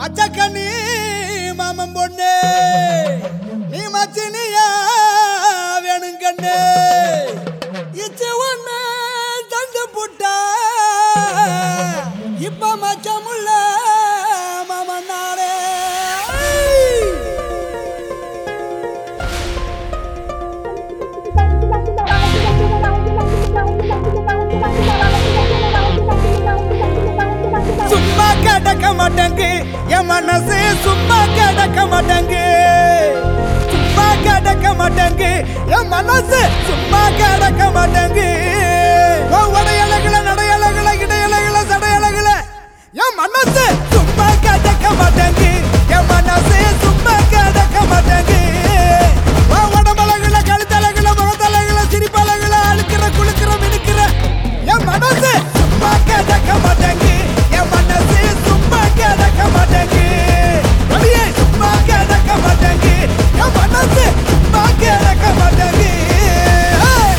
பச்சைக்கண்ணி மாமன் பொண்ணு நீ மச்சினியா வேணும் கண்ணு இச்சு ஒண்ணு தந்து புட்டா இப்ப மச்சமுள்ள மாமன் நாளே சும்மா கிடக்க மாட்டேங்கு என் மனசு சும்மா கிடக்க மாட்டேங்கு சும்மா கிடக்க மாட்டேங்கு என் மனசு சும்மா கிடக்க மாட்டேங்கு உன் உடையழகுல நடையழகுல இடையழகுல சடையழகுல என் மனசு சும்மா கிடக்க மாட்டேங்கு என் மனசு சும்மா கிடக்க மாட்டேங்கு உன் உடம்பழகுல கழுத்தழகுல முகத்தழகுல சிரிப்பழகுல அழுக்கிற குளுக்கிற மினுக்கிற என் மனசு சும்மா கிடக்க மாட்டேங்கு என் மனசு சும்மா கிடக்க மாட்டேங்கு வெளியே சும்மா கிடக்க மாட்டேங்கு என் மனசு சும்மா கிடக்க மாட்டேங்கு Hey!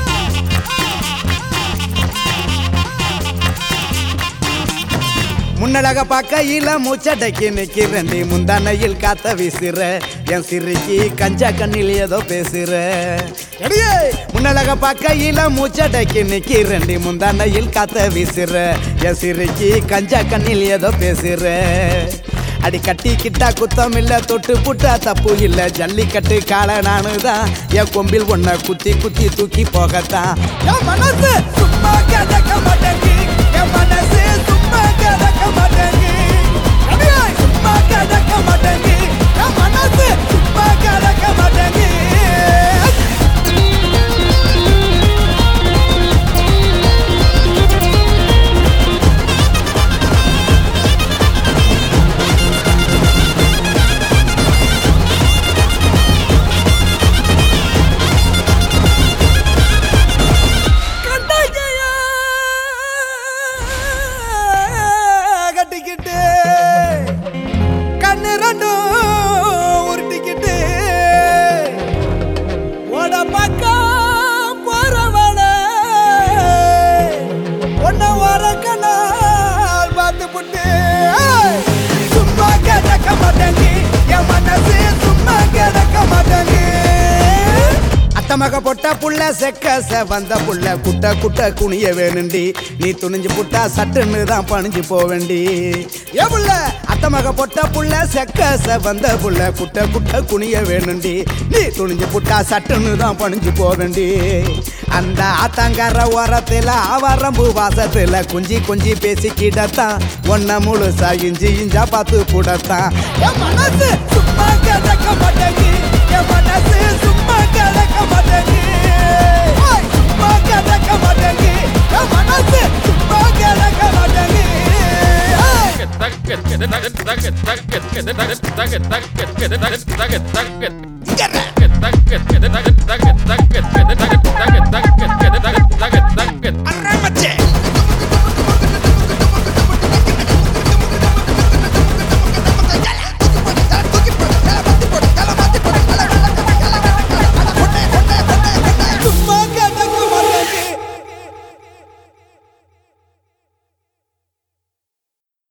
முன்னழக பார்க்கையில மூச்சடைக்கு நிக்கிறேன் நீ முந்தானையில் காத்த வீசுற என் சிரிக்கு கஞ்சா கண்ணில் ஏதோ பேசுற எடியே முன்னழக பார்க்கையில மூச்சடைக்கு நிக்கிறேன் நீ முந்தானையில் காத்த வீசுற என் சிரிக்கு கஞ்சா கண்ணில் ஏதோ பேசுற அடி கட்டி கிட்டா குத்தம் இல்ல தொட்டு புட்டா தப்பு இல்ல ஜல்லிக்கட்டு கால நானுதான் என் கொம்பில் ஒன்ன குத்தி குத்தி தூக்கி போகத்தான் என் மனசு சும்மா கிடக்க மாட்டேங்கி என் மனசு சும்மா கிடக்க மாட்டேங்கி அடியே, சும்மா கிடக்க மாட்டேங்கி என் மனசு சும்மா கிடக்க மாட்டேங்கி கண்டாக்கையா கட்டிக்கிட்டு கண்ணு ரெண்டும் உருட்டிக்கிட்டு உட பக்கம் போறவன உன்னை வர கண்ணால் பார்த்து புட்டு சும்மா கிடக்க மாட்டேங்கி என் மனசு சும்மா கிடக்க மாட்டேங்கி அத்தமக பொட்ட புள்ள செக்க வந்த புள்ள குட்ட குட்ட குனிய வேணுண்டி நீ துணிஞ்சு புட்டா சட்டுன்னு தான் பணிஞ்சு போவேண்டி ஏ புள்ள அத்தமக பொட்ட புள்ள செக்க வந்த புள்ள குட்ட குட்ட குனிய வேணுண்டி நீ துணிஞ்சு புட்டா சட்டுன்னு தான் பணிஞ்சு போவேண்டி அந்த ஆத்தங்கர ஓரத்துல ஆவாரம்பு வாசத்துல குஞ்சி குஞ்சி பேசிக்கிடத்தான் ஒன்ன முழுசா இஞ்சி இஞ்சா பார்த்து கூடத்தான் என் மனசு சும்மா கிடக்க மாட்டேங்கி என் மனசு சும்மா கிடக்க மாட்டேங்கி ஓய், சும்மா கிடக்க மாட்டேங்கி என் மனசு சும்மா கிடக்க மாட்டேங்கி ஏய். Get